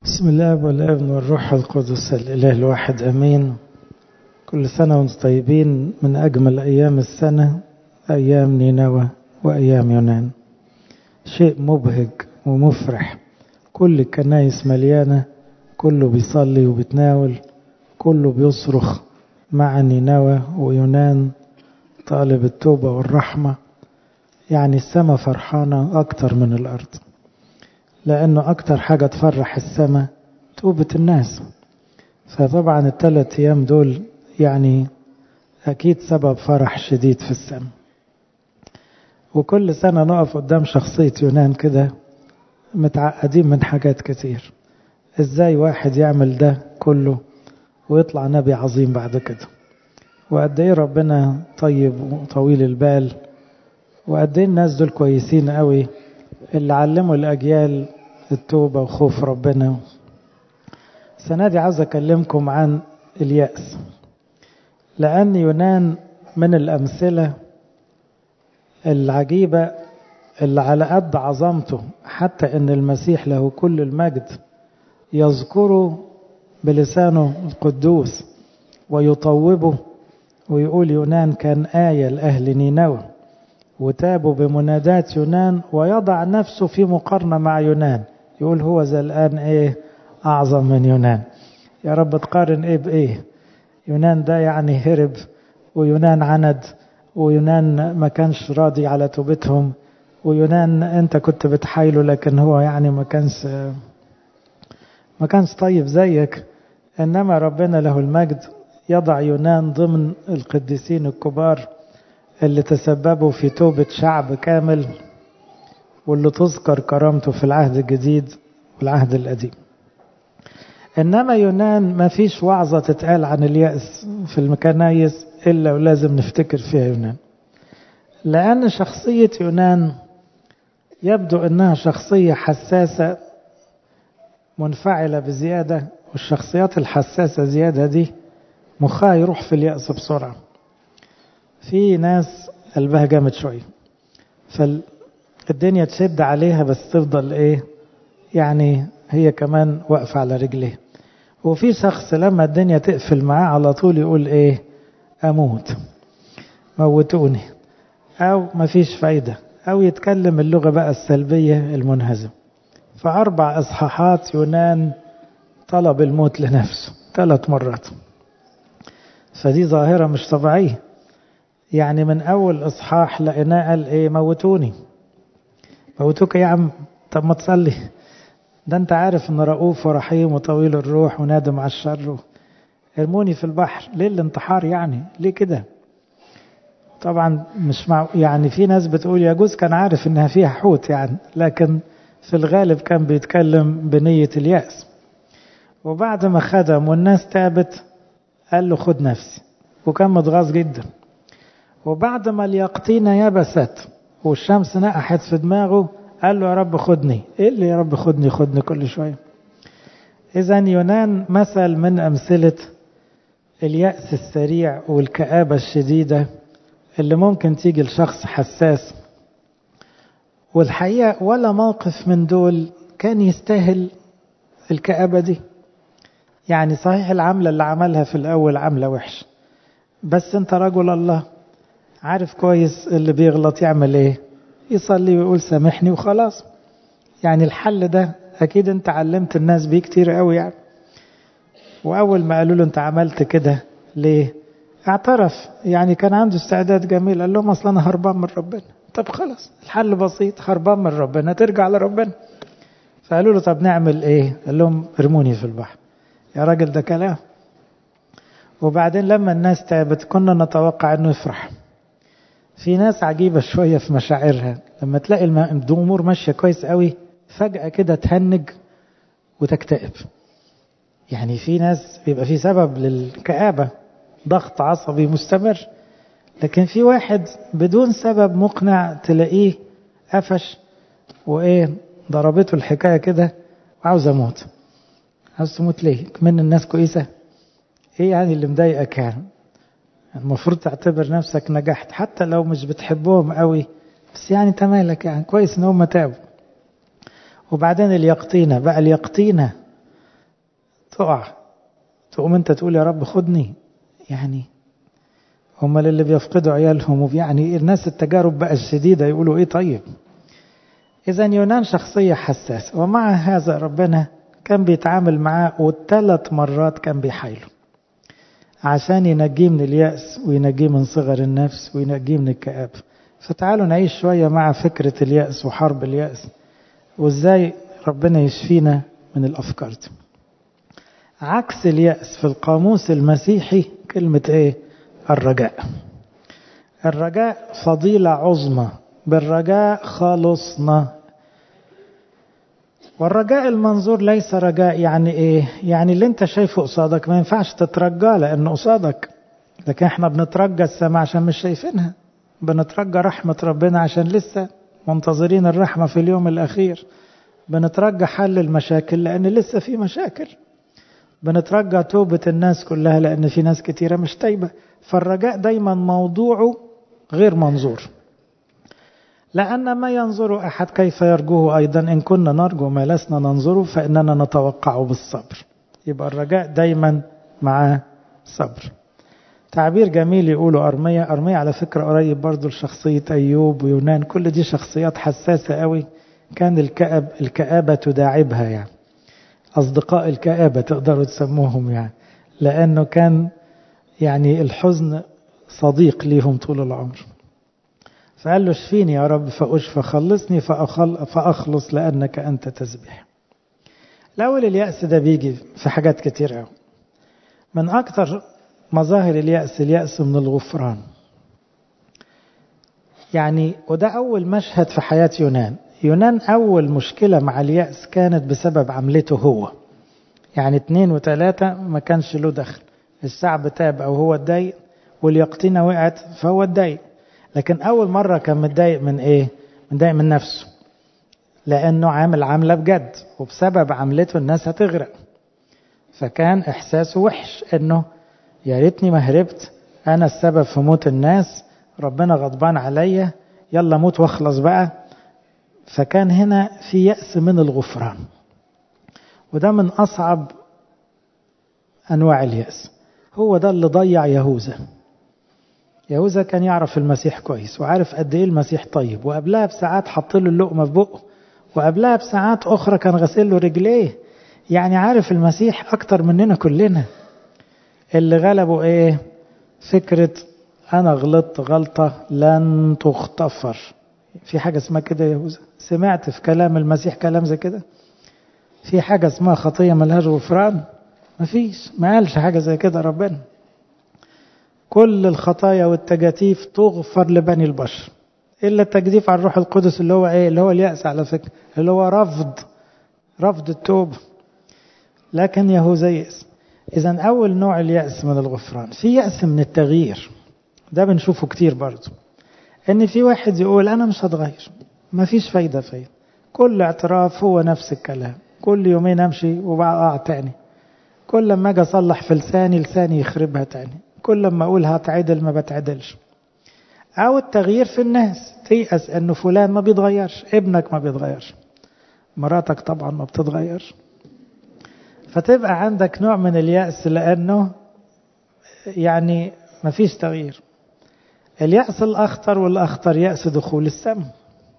بسم الله والابن والروح القدس الإله الواحد أمين كل سنة وانتم طيبين من أجمل أيام السنة أيام نينوى وأيام يونان شيء مبهج ومفرح كل الكنايس مليانة كله بيصلي وبيتناول كله بيصرخ مع نينوى ويونان طالب التوبة والرحمة يعني السماء فرحانة أكتر من الأرض لأنه أكتر حاجة تفرح السماء توبة الناس فطبعا الثلاث أيام دول يعني أكيد سبب فرح شديد في السماء وكل سنة نقف قدام شخصية يونان كده متعقدين من حاجات كتير ازاي واحد يعمل ده كله ويطلع نبي عظيم بعد كده وقد ايه ربنا طيب وطويل البال وقد ايه الناس دول كويسين قوي اللي علموا الأجيال التوبة وخوف ربنا السنة دي عاوز أكلمكم عن اليأس لأن يونان من الأمثلة العجيبة اللي على قد عظمته حتى أن المسيح له كل المجد يذكره بلسانه القدوس ويطوبه ويقول يونان كان آية لأهل نينوى وتابوا بمنادات يونان ويضع نفسه في مقارنة مع يونان يقول هو ذا الآن إيه أعظم من يونان يا رب تقارن إيه بإيه يونان ده يعني هرب ويونان عند ويونان ما كانش راضي على توبتهم ويونان أنت كنت بتحايله لكن هو يعني ما كانش ما كانش طيب زيك إنما ربنا له المجد يضع يونان ضمن القديسين الكبار اللي تسببوا في توبة شعب كامل واللي تذكر كرامته في العهد الجديد والعهد القديم إنما يونان ما فيش وعظة تتقال عن اليأس في المكنايس إلا ولازم نفتكر فيها يونان لأن شخصية يونان يبدو أنها شخصية حساسة منفعلة بزيادة والشخصيات الحساسة زيادة دي مخها يروح في اليأس بسرعة في ناس قلبها جامد شوية فالدنيا تشد عليها بس تفضل ايه يعني هي كمان واقفة على رجليه وفي شخص لما الدنيا تقفل معاه على طول يقول ايه اموت موتوني او مفيش فايدة او يتكلم اللغة بقى السلبية المنهزم فاربع اصحاحات يونان طلب الموت لنفسه ثلاث مرات فدي ظاهرة مش طبيعية يعني من أول إصحاح لقيناه قال إيه موتوني موتوك يا عم طب ما تصلي ده أنت عارف إن رؤوف ورحيم وطويل الروح ونادم على الشر ارموني في البحر ليه الانتحار يعني ليه كده طبعا مش مع يعني في ناس بتقول يجوز كان عارف إنها فيها حوت يعني لكن في الغالب كان بيتكلم بنية اليأس وبعد ما خدم والناس تابت قال له خد نفسي وكان متغاظ جدا وبعد ما اليقطينة يبست والشمس نقحت في دماغه قال له يا رب خدني ايه اللي يا رب خدني خدني كل شوية اذا يونان مثل من امثلة اليأس السريع والكآبة الشديدة اللي ممكن تيجي لشخص حساس والحقيقة ولا موقف من دول كان يستاهل الكآبة دي يعني صحيح العملة اللي عملها في الأول عملة وحش بس انت رجل الله عارف كويس اللي بيغلط يعمل ايه يصلي ويقول سامحني وخلاص يعني الحل ده اكيد انت علمت الناس بيه كتير قوي يعني واول ما قالوا له انت عملت كده ليه اعترف يعني كان عنده استعداد جميل قال لهم اصل انا هربان من ربنا طب خلاص الحل بسيط هربان من ربنا ترجع لربنا فقالوا له طب نعمل ايه قال لهم ارموني في البحر يا راجل ده كلام وبعدين لما الناس تابت كنا نتوقع انه يفرح في ناس عجيبة شوية في مشاعرها لما تلاقي الأمور ماشية كويس قوي فجأة كده تهنج وتكتئب يعني في ناس بيبقى في سبب للكآبة ضغط عصبي مستمر لكن في واحد بدون سبب مقنع تلاقيه قفش وإيه ضربته الحكاية كده وعاوز أموت عاوز تموت ليه؟ من الناس كويسة إيه يعني اللي مضايقك يعني؟ المفروض تعتبر نفسك نجحت حتى لو مش بتحبهم قوي بس يعني انت مالك يعني كويس ان هم تابوا وبعدين اليقطينة بقى اليقطينة تقع تقوم انت تقول يا رب خدني يعني هم اللي بيفقدوا عيالهم يعني الناس التجارب بقى الشديدة يقولوا ايه طيب اذا يونان شخصية حساسة ومع هذا ربنا كان بيتعامل معاه والثلاث مرات كان بيحايله عشان ينجيه من اليأس وينجيه من صغر النفس وينجيه من الكآبة فتعالوا نعيش شوية مع فكرة اليأس وحرب اليأس وازاي ربنا يشفينا من الأفكار دي عكس اليأس في القاموس المسيحي كلمة ايه الرجاء الرجاء فضيلة عظمى بالرجاء خلصنا والرجاء المنظور ليس رجاء يعني ايه يعني اللي انت شايفه قصادك ما ينفعش تترجاه لانه قصادك لكن احنا بنترجى السماء عشان مش شايفينها بنترجى رحمة ربنا عشان لسه منتظرين الرحمة في اليوم الأخير بنترجى حل المشاكل لأن لسه في مشاكل بنترجى توبة الناس كلها لأن في ناس كتيرة مش تايبة فالرجاء دايما موضوعه غير منظور لأن ما ينظر أحد كيف يرجوه أيضا إن كنا نرجو ما لسنا ننظره فإننا نتوقعه بالصبر يبقى الرجاء دايما مع صبر تعبير جميل يقولوا أرمية أرمية على فكرة قريب برضو لشخصية أيوب ويونان كل دي شخصيات حساسة قوي كان الكأب الكآبة تداعبها يعني أصدقاء الكآبة تقدروا تسموهم يعني لأنه كان يعني الحزن صديق ليهم طول العمر فقال له اشفيني يا رب فأشفى خلصني فأخل فأخلص لأنك أنت تسبح الأول اليأس ده بيجي في حاجات كتير قوي من أكتر مظاهر اليأس اليأس من الغفران يعني وده أول مشهد في حياة يونان يونان أول مشكلة مع اليأس كانت بسبب عملته هو يعني اتنين وتلاتة ما كانش له دخل الشعب تاب أو هو اتضايق واليقطينة وقعت فهو اتضايق لكن أول مرة كان متضايق من إيه؟ متضايق من نفسه لأنه عامل عملة بجد وبسبب عملته الناس هتغرق فكان إحساسه وحش إنه يا ريتني ما هربت أنا السبب في موت الناس ربنا غضبان عليا يلا موت واخلص بقى فكان هنا في يأس من الغفران وده من أصعب أنواع اليأس هو ده اللي ضيع يهوذا يهوذا كان يعرف المسيح كويس وعارف قد ايه المسيح طيب وقبلها بساعات حط له اللقمه في بقه وقبلها بساعات اخرى كان غسل له رجليه يعني عارف المسيح اكتر مننا كلنا اللي غلبه ايه فكره انا غلطت غلطه لن تغتفر في حاجه اسمها كده يا يهوذا سمعت في كلام المسيح كلام زي كده في حاجه اسمها خطيه ملهاش غفران مفيش ما قالش حاجه زي كده ربنا كل الخطايا والتجاتيف تغفر لبني البشر الا التجديف على الروح القدس اللي هو ايه اللي هو الياس على فكره اللي هو رفض رفض التوبه لكن يهوذا يأس اذا اول نوع اليأس من الغفران في يأس من التغيير ده بنشوفه كتير برضه ان في واحد يقول انا مش هتغير ما فيش فايده فيا كل اعتراف هو نفس الكلام كل يومين امشي وبقع تاني كل لما اجي اصلح في لساني لساني يخربها تاني كل لما اقول هتعدل ما بتعدلش او التغيير في الناس تيأس انه فلان ما بيتغيرش ابنك ما بيتغيرش مراتك طبعا ما بتتغيرش فتبقى عندك نوع من اليأس لانه يعني ما فيش تغيير اليأس الأخطر والأخطر يأس دخول السماء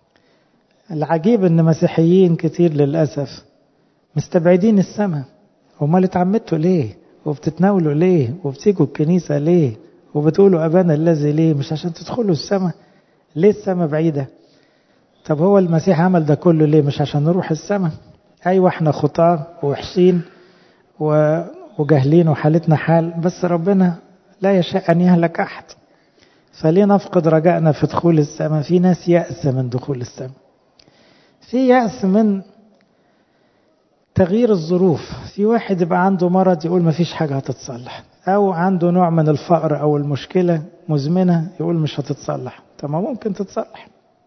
العجيب ان مسيحيين كتير للأسف مستبعدين السماء امال اتعمدتوا ليه وبتتناولوا ليه وبتيجوا الكنيسة ليه وبتقولوا أبانا الذي ليه مش عشان تدخلوا السماء ليه السماء بعيدة طب هو المسيح عمل ده كله ليه مش عشان نروح السماء أيوة احنا خطاة ووحشين وجاهلين وحالتنا حال بس ربنا لا يشاء أن يهلك أحد فليه نفقد رجائنا في دخول السماء في ناس يأس من دخول السماء في يأس من تغيير الظروف في واحد يبقى عنده مرض يقول ما فيش حاجة هتتصلح أو عنده نوع من الفقر أو المشكلة مزمنة يقول مش هتتصلح طب ما ممكن تتصلح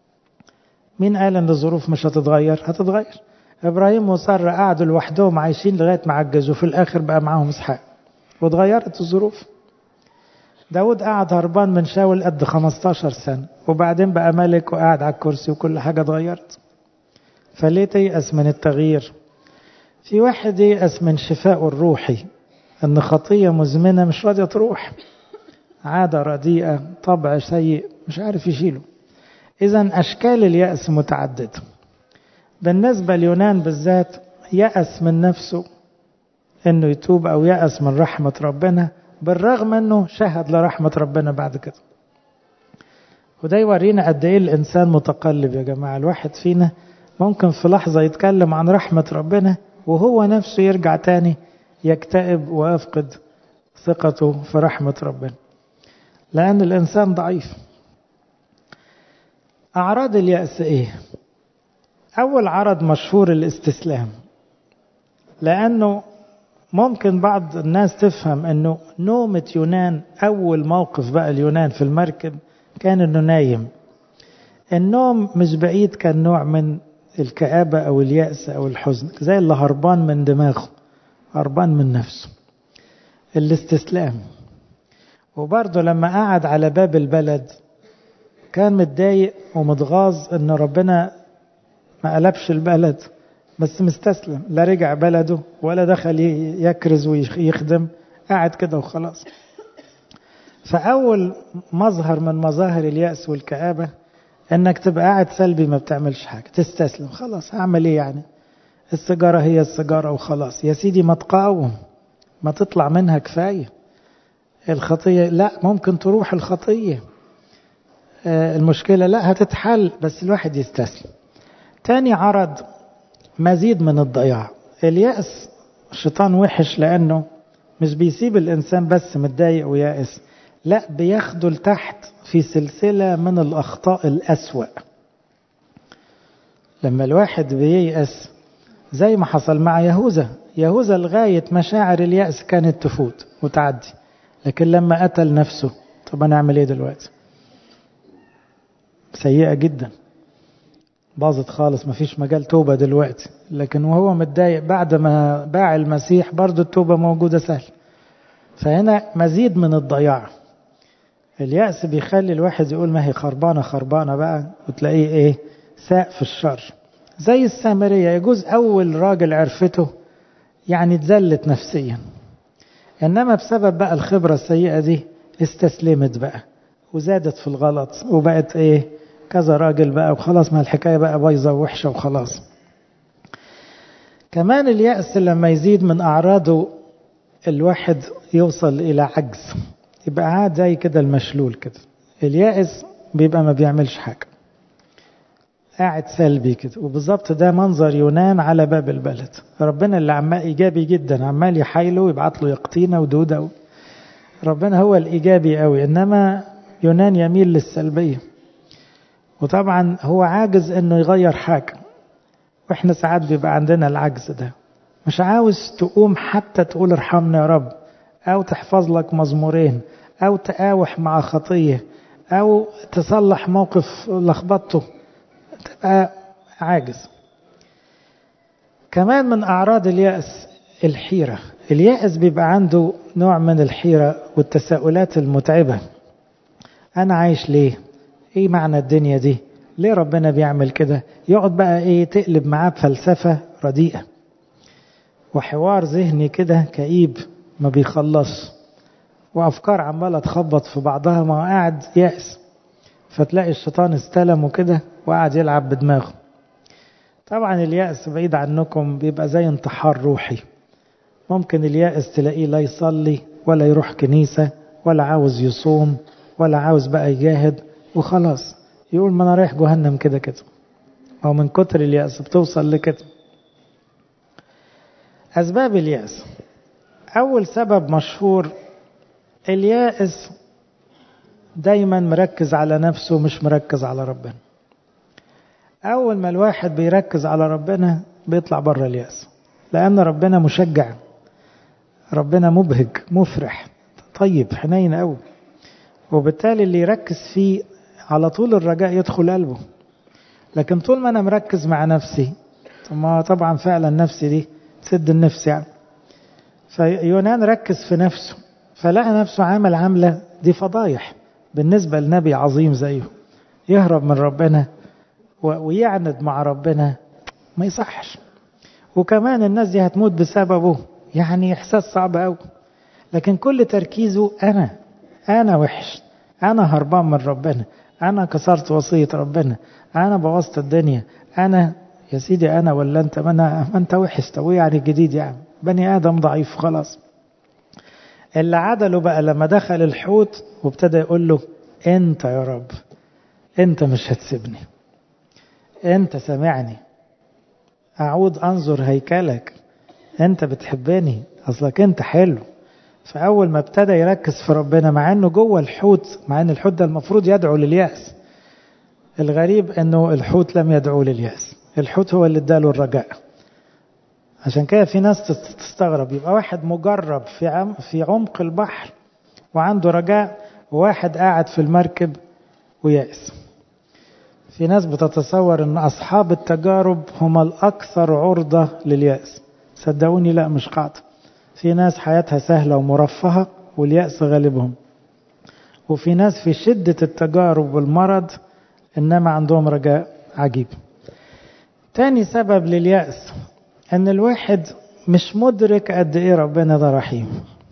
مين قال ان الظروف مش هتتغير هتتغير ابراهيم وساره قعدوا لوحدهم عايشين لغايه ما عجزوا في الاخر بقى معاهم اسحاق واتغيرت الظروف داود قعد هربان من شاول قد 15 سنه وبعدين بقى ملك وقعد على الكرسي وكل حاجه اتغيرت فليه تيأس من التغيير في واحد ييأس من شفائه الروحي ان خطية مزمنة مش راضية تروح عادة رديئة طبع سيء مش عارف يشيله اذا اشكال اليأس متعددة بالنسبة ليونان بالذات يأس من نفسه انه يتوب او يأس من رحمة ربنا بالرغم انه شهد لرحمة ربنا بعد كده وده يورينا قد ايه الانسان متقلب يا جماعة الواحد فينا ممكن في لحظة يتكلم عن رحمة ربنا وهو نفسه يرجع تاني يكتئب ويفقد ثقته في رحمة ربنا لأن الإنسان ضعيف أعراض اليأس إيه؟ أول عرض مشهور الاستسلام لأنه ممكن بعض الناس تفهم أنه نومة يونان أول موقف بقى اليونان في المركب كان أنه نايم النوم مش بعيد كان نوع من الكآبة أو اليأس أو الحزن زي اللي هربان من دماغه هربان من نفسه الاستسلام وبرضه لما قعد على باب البلد كان متضايق ومتغاظ ان ربنا ما قلبش البلد بس مستسلم لا رجع بلده ولا دخل يكرز ويخدم قاعد كده وخلاص فأول مظهر من مظاهر اليأس والكآبة انك تبقى قاعد سلبي ما بتعملش حاجة تستسلم خلاص هعمل ايه يعني السيجارة هي السيجارة وخلاص يا سيدي ما تقاوم ما تطلع منها كفاية الخطية لا ممكن تروح الخطية المشكلة لا هتتحل بس الواحد يستسلم تاني عرض مزيد من الضياع اليأس الشيطان وحش لأنه مش بيسيب الإنسان بس متضايق ويائس لا بياخده لتحت في سلسلة من الأخطاء الأسوأ لما الواحد بييأس زي ما حصل مع يهوذا يهوذا لغاية مشاعر اليأس كانت تفوت وتعدي لكن لما قتل نفسه طب أنا أعمل إيه دلوقتي سيئة جدا باظت خالص مفيش مجال توبة دلوقتي لكن وهو متضايق بعد ما باع المسيح برضو التوبة موجودة سهل فهنا مزيد من الضياع اليأس بيخلي الواحد يقول ما هي خربانة خربانة بقى وتلاقيه ايه ساء في الشر زي السامرية يجوز أول راجل عرفته يعني اتذلت نفسيا إنما بسبب بقى الخبرة السيئة دي استسلمت بقى وزادت في الغلط وبقت ايه كذا راجل بقى وخلاص ما الحكاية بقى بايظة ووحشة وخلاص كمان اليأس لما يزيد من أعراضه الواحد يوصل إلى عجز يبقى قاعد زي كده المشلول كده اليائس بيبقى ما بيعملش حاجة قاعد سلبي كده وبالظبط ده منظر يونان على باب البلد ربنا اللي عمال إيجابي جدا عمال يحايله ويبعت له يقطينة ودودة ربنا هو الإيجابي قوي إنما يونان يميل للسلبية وطبعا هو عاجز إنه يغير حاجة وإحنا ساعات بيبقى عندنا العجز ده مش عاوز تقوم حتى تقول ارحمنا يا رب أو تحفظ لك مزمورين أو تقاوح مع خطية أو تصلح موقف لخبطته تبقى عاجز كمان من أعراض اليأس الحيرة اليأس بيبقى عنده نوع من الحيرة والتساؤلات المتعبة أنا عايش ليه إيه معنى الدنيا دي ليه ربنا بيعمل كده يقعد بقى إيه تقلب معاه بفلسفة رديئة وحوار ذهني كده كئيب ما بيخلص وأفكار عمالة تخبط في بعضها ما هو قاعد يأس فتلاقي الشيطان استلمه كده وقعد يلعب بدماغه طبعا اليأس بعيد عنكم بيبقى زي انتحار روحي ممكن اليأس تلاقيه لا يصلي ولا يروح كنيسة ولا عاوز يصوم ولا عاوز بقى يجاهد وخلاص يقول ما انا رايح جهنم كده كده او من كتر اليأس بتوصل لكده أسباب اليأس أول سبب مشهور اليائس دايما مركز على نفسه مش مركز على ربنا أول ما الواحد بيركز على ربنا بيطلع بره اليأس لأن ربنا مشجع ربنا مبهج مفرح طيب حنين قوي وبالتالي اللي يركز فيه على طول الرجاء يدخل قلبه لكن طول ما أنا مركز مع نفسي ما طبعا فعلا نفسي دي تسد النفس يعني فيونان ركز في نفسه فلقى نفسه عامل عاملة دي فضايح بالنسبة لنبي عظيم زيه يهرب من ربنا ويعند مع ربنا ما يصحش وكمان الناس دي هتموت بسببه يعني إحساس صعب أوي لكن كل تركيزه أنا أنا وحش أنا هربان من ربنا أنا كسرت وصية ربنا أنا بوظت الدنيا أنا يا سيدي أنا ولا أنت ما, أنا ما أنت وحش طب يعني الجديد يعني بني آدم ضعيف خلاص اللي عدله بقى لما دخل الحوت وابتدى يقول له أنت يا رب أنت مش هتسيبني أنت سامعني أعود أنظر هيكلك أنت بتحبني أصلك أنت حلو فأول ما ابتدى يركز في ربنا مع أنه جوه الحوت مع أن الحوت ده المفروض يدعو لليأس الغريب أنه الحوت لم يدعو لليأس الحوت هو اللي اداله الرجاء عشان كده في ناس تستغرب يبقى واحد مجرب في عم في عمق البحر وعنده رجاء وواحد قاعد في المركب ويأس في ناس بتتصور ان اصحاب التجارب هم الاكثر عرضة لليأس صدقوني لا مش قاعدة في ناس حياتها سهلة ومرفهة واليأس غالبهم وفي ناس في شدة التجارب والمرض انما عندهم رجاء عجيب تاني سبب لليأس ان الواحد مش مدرك قد ايه ربنا ده رحيم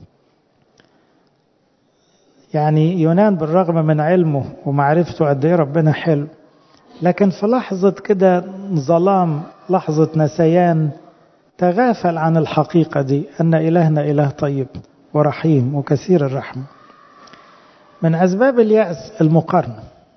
يعني يونان بالرغم من علمه ومعرفته قد ايه ربنا حلو لكن في لحظة كده ظلام لحظة نسيان تغافل عن الحقيقة دي أن إلهنا إله طيب ورحيم وكثير الرحمة من أسباب اليأس المقارنة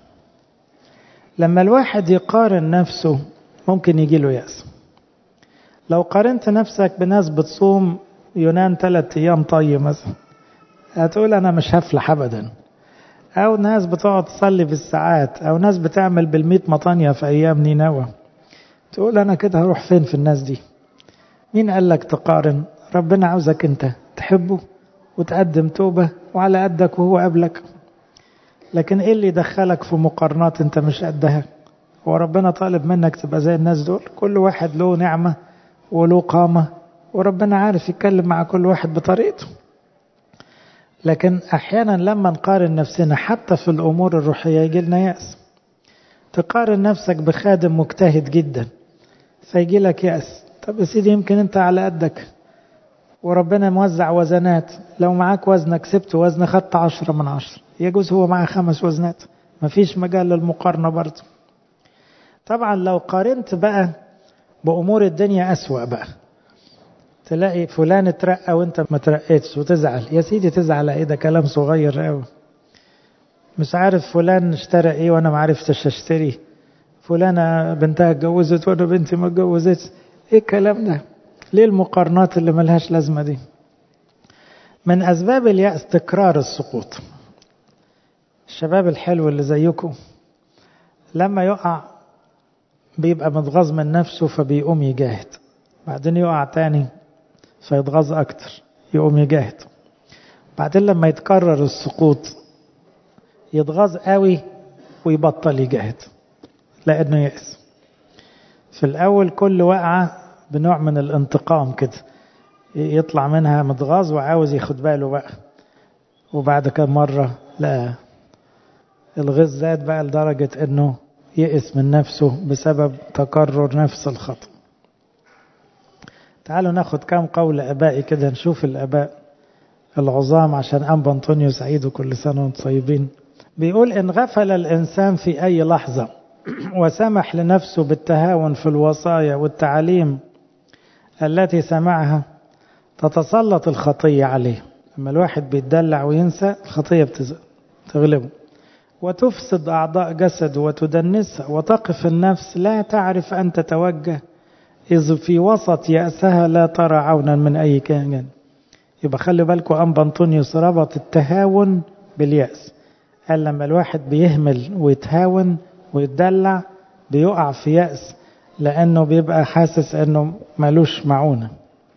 لما الواحد يقارن نفسه ممكن يجي له يأس لو قارنت نفسك بناس بتصوم يونان ثلاثة أيام طيب مثلا هتقول أنا مش هفلح أبدا أو ناس بتقعد تصلي بالساعات أو ناس بتعمل بالميت مطانية في أيام نينوى تقول أنا كده هروح فين في الناس دي مين قال لك تقارن ربنا عاوزك أنت تحبه وتقدم توبة وعلى قدك وهو قبلك لكن إيه اللي يدخلك في مقارنات أنت مش قدها هو ربنا طالب منك تبقى زي الناس دول كل واحد له نعمة وله قامة وربنا عارف يتكلم مع كل واحد بطريقته لكن احيانا لما نقارن نفسنا حتى في الامور الروحيه يجي لنا ياس تقارن نفسك بخادم مجتهد جدا فيجي لك ياس طب يا سيدي يمكن انت على قدك وربنا موزع وزنات لو معاك وزنك كسبت وزن خدت عشرة من عشرة يجوز هو معاه خمس وزنات مفيش مجال للمقارنة برضه طبعا لو قارنت بقى بأمور الدنيا أسوأ بقى تلاقي فلان اترقى وانت ما ترقيتش وتزعل يا سيدي تزعل ايه ده كلام صغير قوي مش عارف فلان اشترى ايه وانا ما عرفتش اشتري فلانة بنتها اتجوزت وانا بنتي ما اتجوزتش ايه الكلام ده ليه المقارنات اللي ملهاش لازمة دي من اسباب اليأس تكرار السقوط الشباب الحلو اللي زيكم لما يقع بيبقى متغاظ من نفسه فبيقوم يجاهد بعدين يقع تاني فيتغاظ أكتر يقوم يجاهد بعدين لما يتكرر السقوط يتغاظ قوي ويبطل يجاهد لأنه يأس في الأول كل وقعة بنوع من الانتقام كده يطلع منها متغاظ وعاوز ياخد باله بقى وبعد كم مرة لا الغيظ زاد بقى لدرجة انه يئس من نفسه بسبب تكرر نفس الخطأ تعالوا ناخد كام قول ابائي كده نشوف الاباء العظام عشان انبا انطونيو سعيد وكل سنه وانتم طيبين بيقول ان غفل الانسان في اي لحظه وسمح لنفسه بالتهاون في الوصايا والتعاليم التي سمعها تتسلط الخطيه عليه لما الواحد بيتدلع وينسى الخطيه بتغلبه وتفسد اعضاء جسده وتدنسها وتقف النفس لا تعرف ان تتوجه إذ في وسط يأسها لا ترى عونا من أي كائن يبقى خلي بالكم أنبا أنطونيوس ربط التهاون باليأس قال لما الواحد بيهمل ويتهاون ويتدلع بيقع في يأس لأنه بيبقى حاسس أنه ملوش معونة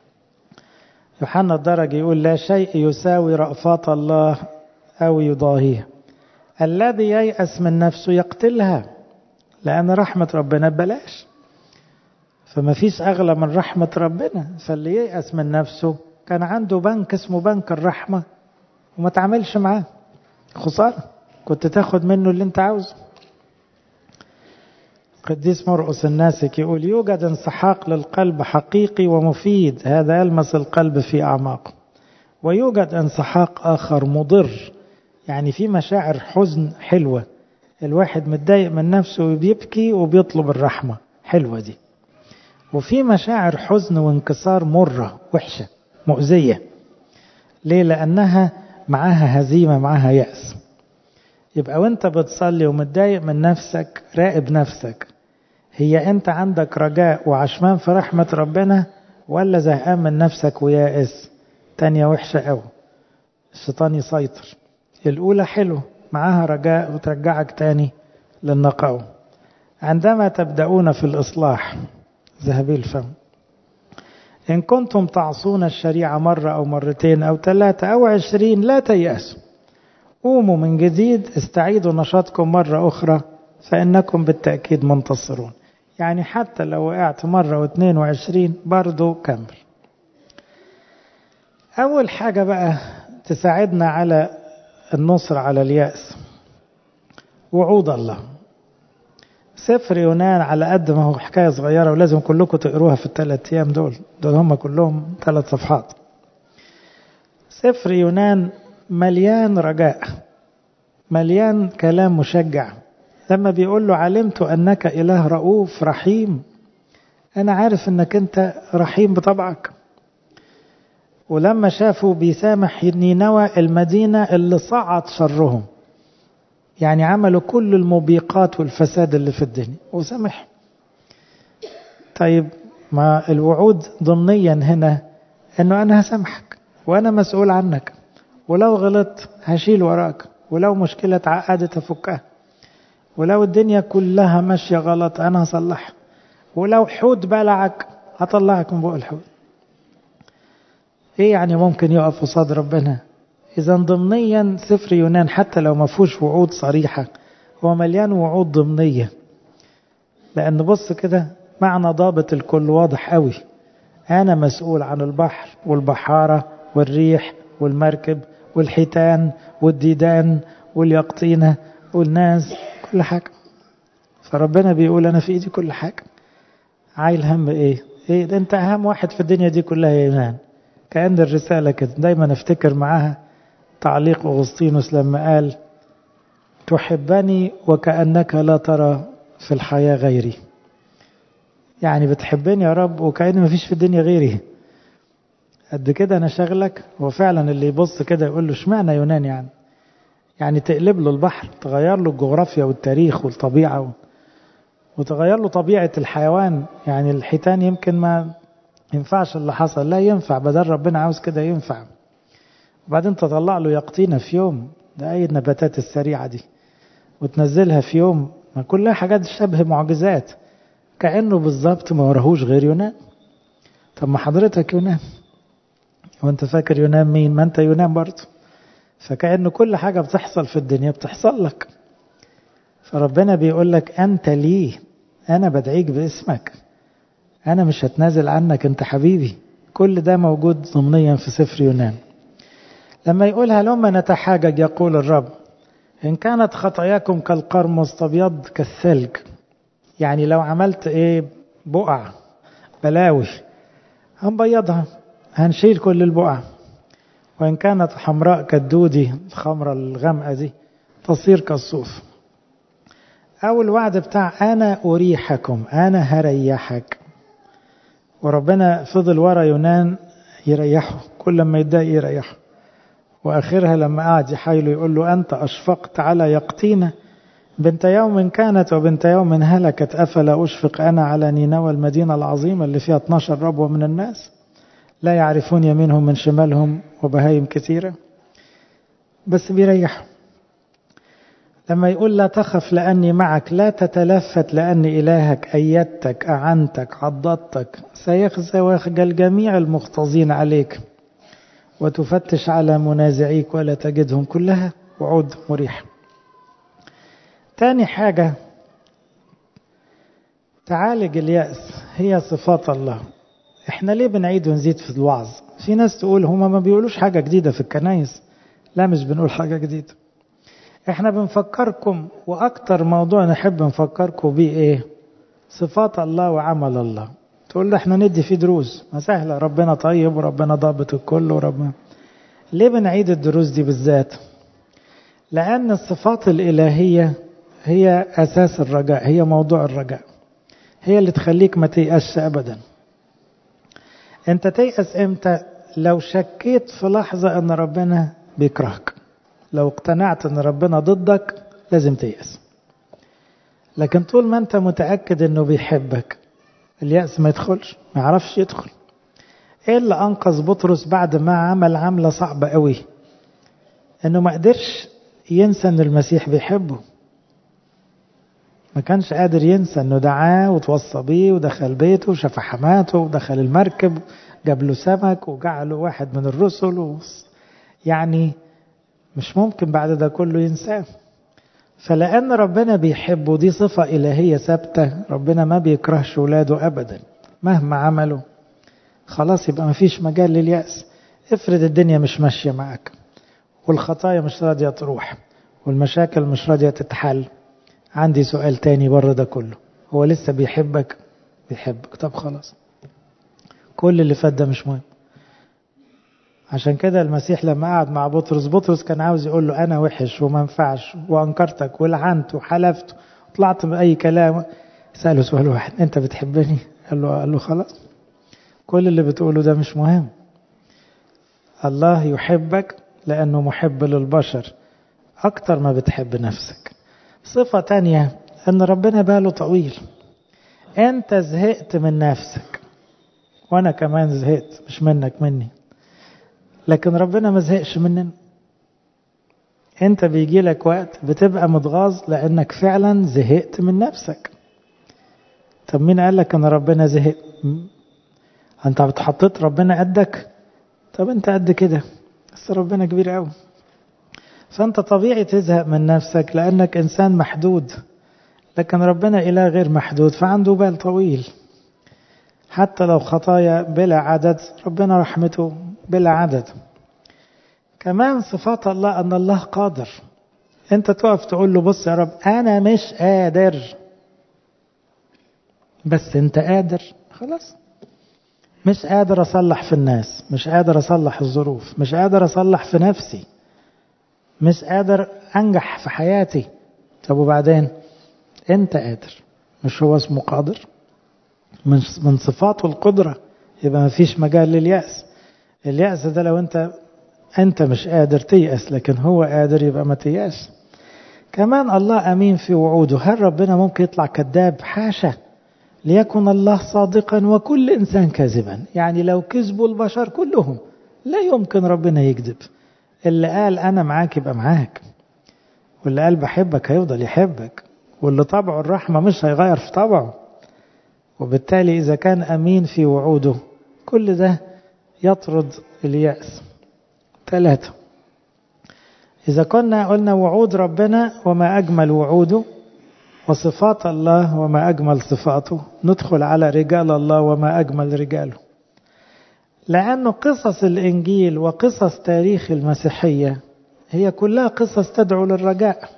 يوحنا الدرج يقول لا شيء يساوي رأفات الله أو يضاهيها الذي ييأس من نفسه يقتلها لأن رحمة ربنا ببلاش فما فيش أغلى من رحمة ربنا فاللي ييأس من نفسه كان عنده بنك اسمه بنك الرحمة وما تعملش معاه خسارة كنت تاخد منه اللي انت عاوزه قديس مرقس الناسك يقول يوجد انسحاق للقلب حقيقي ومفيد هذا يلمس القلب في أعماقه ويوجد انسحاق آخر مضر يعني في مشاعر حزن حلوة الواحد متضايق من نفسه وبيبكي وبيطلب الرحمة حلوة دي وفي مشاعر حزن وانكسار مرة وحشة مؤذية ليه لأنها معاها هزيمة معاها يأس يبقى وانت بتصلي ومتضايق من نفسك راقب نفسك هي انت عندك رجاء وعشمان في رحمة ربنا ولا زهقان من نفسك ويائس تانية وحشة قوي الشيطان يسيطر الأولى حلو معاها رجاء وترجعك تاني للنقاوة عندما تبدأون في الإصلاح ذهبي الفم إن كنتم تعصون الشريعة مرة أو مرتين أو ثلاثة أو عشرين لا تيأسوا قوموا من جديد استعيدوا نشاطكم مرة أخرى فإنكم بالتأكيد منتصرون يعني حتى لو وقعت مرة واثنين وعشرين برضو كمل أول حاجة بقى تساعدنا على النصر على اليأس وعود الله سفر يونان على قد ما هو حكاية صغيرة ولازم كلكم تقروها في الثلاث أيام دول دول هم كلهم ثلاث صفحات سفر يونان مليان رجاء مليان كلام مشجع لما بيقول له علمت أنك إله رؤوف رحيم أنا عارف أنك أنت رحيم بطبعك ولما شافوا بيسامح نينوى المدينة اللي صعد شرهم يعني عملوا كل الموبقات والفساد اللي في الدنيا وسامح طيب ما الوعود ضمنيا هنا انه انا هسامحك وانا مسؤول عنك ولو غلطت هشيل وراك ولو مشكلة اتعقدت افكها ولو الدنيا كلها ماشية غلط انا هصلحها ولو حوت بلعك هطلعك من بوق الحوت ايه يعني ممكن يقف قصاد ربنا اذا ضمنيا سفر يونان حتى لو ما فيهوش وعود صريحة هو مليان وعود ضمنية لان بص كده معنى ضابط الكل واضح قوي انا مسؤول عن البحر والبحارة والريح والمركب والحيتان والديدان واليقطينة والناس كل حاجة فربنا بيقول انا في ايدي كل حاجة عايل هم ايه ايه ده انت اهم واحد في الدنيا دي كلها يا ايمان كأن الرسالة كده دايما افتكر معاها تعليق أغسطينوس لما قال تحبني وكأنك لا ترى في الحياة غيري يعني بتحبني يا رب وكأن مفيش في الدنيا غيري قد كده أنا شغلك هو فعلا اللي يبص كده يقول له اشمعنى يونان يعني يعني تقلب له البحر تغير له الجغرافيا والتاريخ والطبيعة و... وتغير له طبيعة الحيوان يعني الحيتان يمكن ما ينفعش اللي حصل لا ينفع بدل ربنا عاوز كده ينفع وبعدين تطلع له يقطينة في يوم ده أي النباتات السريعة دي وتنزلها في يوم ما كلها حاجات شبه معجزات كأنه بالظبط ما وراهوش غير يونان طب ما حضرتك يونان وانت فاكر يونان مين ما انت يونان برضه فكأنه كل حاجة بتحصل في الدنيا بتحصل لك فربنا بيقول لك أنت ليه أنا بدعيك باسمك أنا مش هتنازل عنك أنت حبيبي كل ده موجود ضمنيا في سفر يونان لما يقولها لما نتحاجج يقول الرب إن كانت خطاياكم كالقرمز تبيض كالثلج يعني لو عملت إيه بقع بلاوي هنبيضها هنشيل كل البقع وإن كانت حمراء كالدودي الخمرة الغامقة دي تصير كالصوف أو الوعد بتاع أنا أريحكم أنا هريحك وربنا فضل ورا يونان يريحه كل ما يتضايق يريحه وآخرها لما قعد يحايله يقول له أنت أشفقت على يقطينة بنت يوم كانت وبنت يوم هلكت أفلا أشفق أنا على نينوى المدينة العظيمة اللي فيها 12 ربوة من الناس لا يعرفون يمينهم من شمالهم وبهايم كثيرة بس بيريحوا لما يقول لا تخف لأني معك لا تتلفت لأني إلهك أيدتك أعنتك عضدتك سيخزى ويخجل جميع المختزين عليك وتفتش على منازعيك ولا تجدهم كلها وعود مريح تاني حاجة تعالج اليأس هي صفات الله احنا ليه بنعيد ونزيد في الوعظ في ناس تقول هما ما بيقولوش حاجة جديدة في الكنايس لا مش بنقول حاجة جديدة احنا بنفكركم واكتر موضوع نحب نفكركم بيه ايه صفات الله وعمل الله تقول له احنا ندي فيه دروس ما سهلة ربنا طيب وربنا ضابط الكل وربنا ليه بنعيد الدروس دي بالذات لأن الصفات الإلهية هي أساس الرجاء هي موضوع الرجاء هي اللي تخليك ما تيأسش أبدا أنت تيأس إمتى لو شكيت في لحظة أن ربنا بيكرهك لو اقتنعت أن ربنا ضدك لازم تيأس لكن طول ما أنت متأكد أنه بيحبك اليأس ما يدخلش ما يعرفش يدخل ايه اللي انقذ بطرس بعد ما عمل عملة صعبة قوي انه ما قدرش ينسى ان المسيح بيحبه ما كانش قادر ينسى انه دعاه وتوصى بيه ودخل بيته وشاف حماته ودخل المركب جاب له سمك وجعله واحد من الرسل و... يعني مش ممكن بعد ده كله ينساه فلأن ربنا بيحبه دي صفة إلهية ثابتة ربنا ما بيكرهش ولاده أبدا مهما عملوا خلاص يبقى ما فيش مجال لليأس افرض الدنيا مش ماشية معك والخطايا مش راضية تروح والمشاكل مش راضية تتحل عندي سؤال تاني بره ده كله هو لسه بيحبك بيحبك طب خلاص كل اللي فات ده مش مهم عشان كده المسيح لما قعد مع بطرس بطرس كان عاوز يقول له انا وحش وما ينفعش وانكرتك ولعنت وحلفت وطلعت باي كلام ساله سؤال واحد انت بتحبني قال له قال له خلاص كل اللي بتقوله ده مش مهم الله يحبك لانه محب للبشر اكتر ما بتحب نفسك صفة تانية ان ربنا باله طويل انت زهقت من نفسك وانا كمان زهقت مش منك مني لكن ربنا ما زهقش مننا انت بيجي لك وقت بتبقى متغاظ لانك فعلا زهقت من نفسك طب مين قال لك ان ربنا زهق انت بتحطيت ربنا قدك طب انت قد كده بس ربنا كبير قوي فانت طبيعي تزهق من نفسك لانك انسان محدود لكن ربنا اله غير محدود فعنده بال طويل حتى لو خطايا بلا عدد ربنا رحمته بلا عدد كمان صفات الله ان الله قادر انت تقف تقول له بص يا رب انا مش قادر بس انت قادر خلاص مش قادر اصلح في الناس مش قادر اصلح الظروف مش قادر اصلح في نفسي مش قادر انجح في حياتي طب وبعدين انت قادر مش هو اسمه قادر من من صفاته القدره يبقى ما فيش مجال لليأس اليأس ده لو انت انت مش قادر تيأس لكن هو قادر يبقى ما تيأس كمان الله امين في وعوده هل ربنا ممكن يطلع كذاب حاشا ليكن الله صادقا وكل انسان كاذبا يعني لو كذبوا البشر كلهم لا يمكن ربنا يكذب اللي قال انا معاك يبقى معاك واللي قال بحبك هيفضل يحبك واللي طبعه الرحمه مش هيغير في طبعه وبالتالي اذا كان امين في وعوده كل ده يطرد اليأس ثلاثة إذا كنا قلنا وعود ربنا وما أجمل وعوده وصفات الله وما أجمل صفاته ندخل على رجال الله وما أجمل رجاله لأن قصص الإنجيل وقصص تاريخ المسيحية هي كلها قصص تدعو للرجاء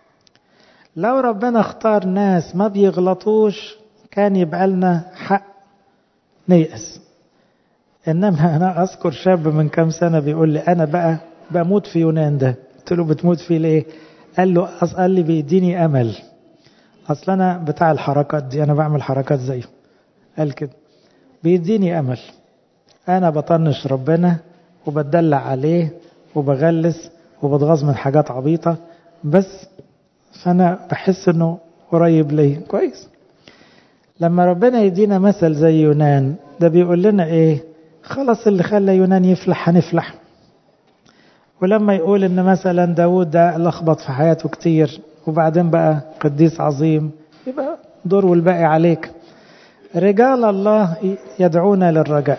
لو ربنا اختار ناس ما بيغلطوش كان يبقى لنا حق نيأس انما انا اذكر شاب من كام سنه بيقول لي انا بقى بموت في يونان ده قلت له بتموت فيه ليه قال له قال لي بيديني امل اصل انا بتاع الحركات دي انا بعمل حركات زيه قال كده بيديني امل انا بطنش ربنا وبتدلع عليه وبغلس وبتغاظ من حاجات عبيطه بس فانا بحس انه قريب ليا كويس لما ربنا يدينا مثل زي يونان ده بيقول لنا ايه خلاص اللي خلى يونان يفلح هنفلح ولما يقول ان مثلا داود ده لخبط في حياته كتير وبعدين بقى قديس عظيم يبقى دور والباقي عليك رجال الله يدعونا للرجاء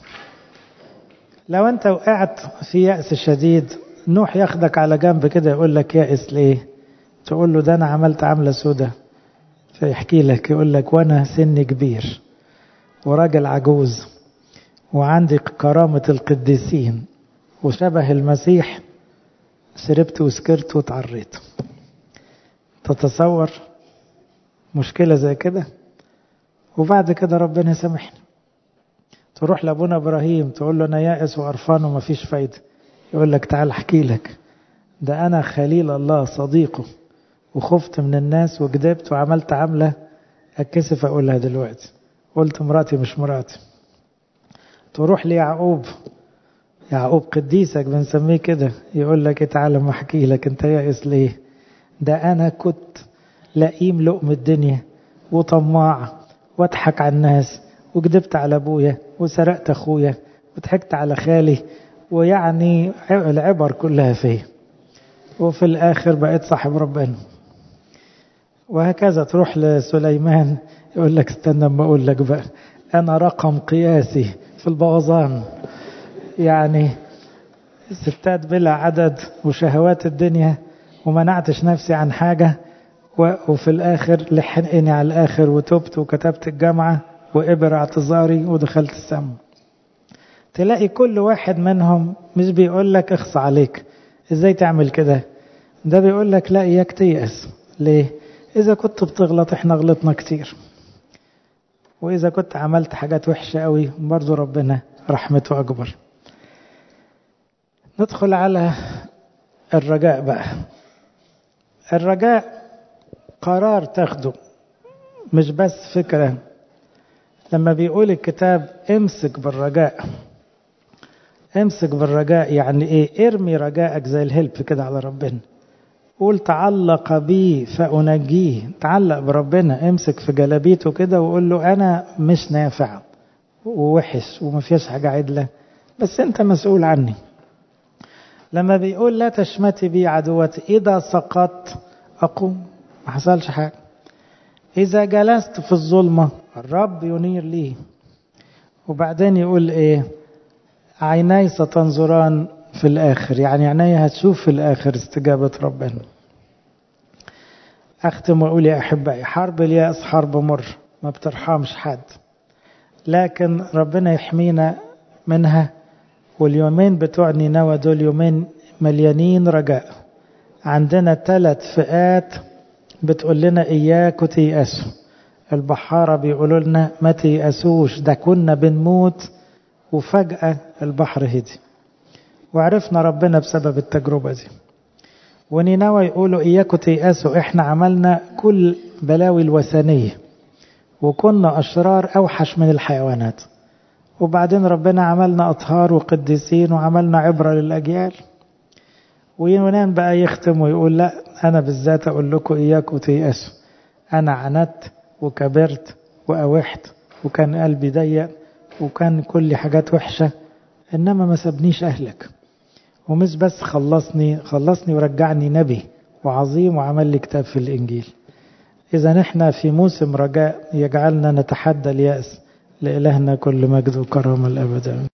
لو انت وقعت في يأس شديد نوح ياخدك على جنب كده يقول لك يائس ليه تقول له ده انا عملت عملة سودة فيحكي لك يقول لك وانا سني كبير وراجل عجوز وعندي كرامة القديسين وشبه المسيح شربت وسكرت وتعريت تتصور مشكلة زي كده وبعد كده ربنا يسامحني تروح لابونا ابراهيم تقول له انا يائس وقرفان ومفيش فايده يقول لك تعال احكي لك ده انا خليل الله صديقه وخفت من الناس وكذبت وعملت عمله اتكسف اقولها دلوقتي قلت مراتي مش مراتي تروح ليعقوب يعقوب قديسك بنسميه كده يقول لك تعالى ما احكي لك انت يائس ليه ده انا كنت لئيم لقم الدنيا وطماع واضحك على الناس وكذبت على ابويا وسرقت اخويا وضحكت على خالي ويعني العبر كلها فيه وفي الاخر بقيت صاحب ربنا وهكذا تروح لسليمان يقول لك استنى اما اقول لك بقى انا رقم قياسي في البوظان يعني ستات بلا عدد وشهوات الدنيا ومنعتش نفسي عن حاجة وفي الآخر لحقني على الآخر وتبت وكتبت الجامعة وإبر اعتذاري ودخلت السم تلاقي كل واحد منهم مش بيقول لك اخص عليك ازاي تعمل كده ده بيقول لك لا اياك تيأس ليه اذا كنت بتغلط احنا غلطنا كتير واذا كنت عملت حاجات وحشة قوي برضو ربنا رحمته اكبر ندخل على الرجاء بقى الرجاء قرار تاخده مش بس فكرة لما بيقول الكتاب امسك بالرجاء امسك بالرجاء يعني ايه ارمي رجائك زي الهلب كده على ربنا قول تعلق بي فأنجيه تعلق بربنا امسك في جلابيته كده وقول له انا مش نافع ووحش وما فيش حاجة عدلة بس انت مسؤول عني لما بيقول لا تشمتي بي عدوتي إذا سقطت أقوم ما حصلش حاجة إذا جلست في الظلمة الرب ينير لي وبعدين يقول إيه عيناي ستنظران في الآخر يعني عيناي هتشوف في الآخر استجابة ربنا أختم وأقول يا أحبائي حرب اليأس حرب مر ما بترحمش حد لكن ربنا يحمينا منها واليومين بتوع نينوى دول يومين مليانين رجاء عندنا ثلاث فئات بتقول لنا إياكوا تيأسوا البحارة بيقولوا لنا ما تيأسوش ده كنا بنموت وفجأة البحر هدي وعرفنا ربنا بسبب التجربة دي ونينوى يقولوا إياكوا تيأسوا إحنا عملنا كل بلاوي الوثنية وكنا أشرار أوحش من الحيوانات وبعدين ربنا عملنا أطهار وقديسين وعملنا عبرة للأجيال ويونان بقى يختم ويقول لا أنا بالذات أقول لكم إياكم تيأسوا أنا عنت وكبرت وأوحت وكان قلبي ضيق وكان كل حاجات وحشة إنما ما سابنيش أهلك ومش بس خلصني خلصني ورجعني نبي وعظيم وعمل لي كتاب في الإنجيل إذا نحن في موسم رجاء يجعلنا نتحدى اليأس لإلهنا كل مجد وكرم الأبد